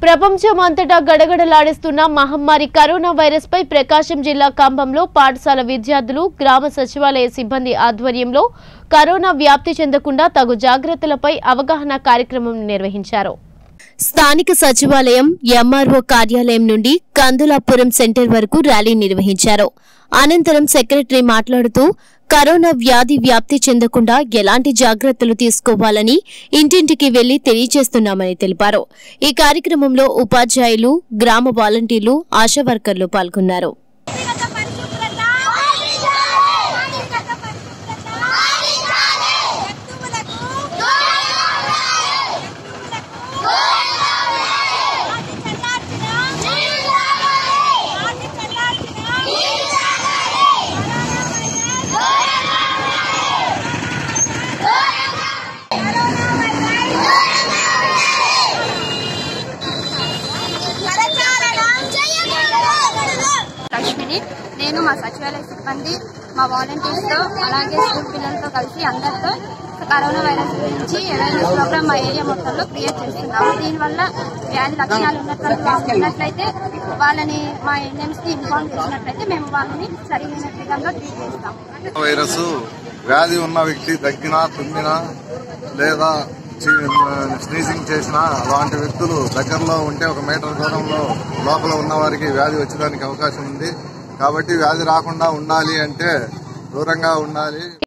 ప్రపంచం అంతటా గడగడలాడిస్తున్న మహమ్మారి కరోనా వైరస్ పై ప్రకాశం జిల్లా కంభంలో పాఠశాల విద్యార్థులు గ్రామ సచివాలయ సిబ్బంది ఆధ్వర్యంలో కరోనా వ్యాప్తి చెందకుండా తగు జాగ్రత్తలపై అవగాహన కార్యక్రమం నిర్వహించారు స్థానిక సచివాలయం ఎంఆర్ఓ కార్యాలయం నుండి కందులాపురం సెంటర్ వరకు ర్యాలీ నిర్వహించారు అనంతరం సెక్రటరీ మాట్లాడుతూ కరోనా వ్యాధి వ్యాప్తి చెందకుండా ఎలాంటి జాగ్రత్తలు తీసుకోవాలని ఇంటింటికి వెళ్లి తెలియజేస్తున్నామని తెలిపారు ఈ కార్యక్రమంలో ఉపాధ్యాయులు గ్రామ వాలంటీర్లు ఆశా వర్కర్లు పాల్గొన్నారు వ్యక్తిగత పరిశుభ్రత వ్యక్తిగత పరిశుభ్రత జంతువులకు వాటి చల్లార్చిన వాటి చల్లార్చిన కరచాలనం చేయకూడదు లక్ష్మిని నేను మా సచివాలయ సిబ్బంది మా వాలంటీర్స్తో అలాగే స్కూల్ పిల్లలతో కలిసి అందరితో కరోనా వైరస్ గురించి అవేర్నెస్ ప్రోగ్రామ్ మా ఏరియా మొత్తంలో క్రియేట్ చేస్తున్నాము దీనివల్ల వ్యాధి లక్షణాలు ఉన్నటువంటి వాళ్ళు ఉన్నట్లయితే వాళ్ళని మా ఎన్ఎంస్ కి ఇన్ఫార్మ్ చేసినట్లయితే మేము వాళ్ళని సరైన విధంగా ట్రీట్ చేస్తాము వైరస్ వ్యాధి ఉన్న వ్యక్తి దగ్గినా తుమ్మినా లేదా స్నీజింగ్ చేసినా అలాంటి వ్యక్తులు దగ్గరలో ఉంటే ఒక మీటర్ దూరంలో లోపల ఉన్న వారికి వ్యాధి వచ్చేదానికి అవకాశం ఉంది కాబట్టి వ్యాధి రాకుండా ఉండాలి అంటే దూరంగా ఉండాలి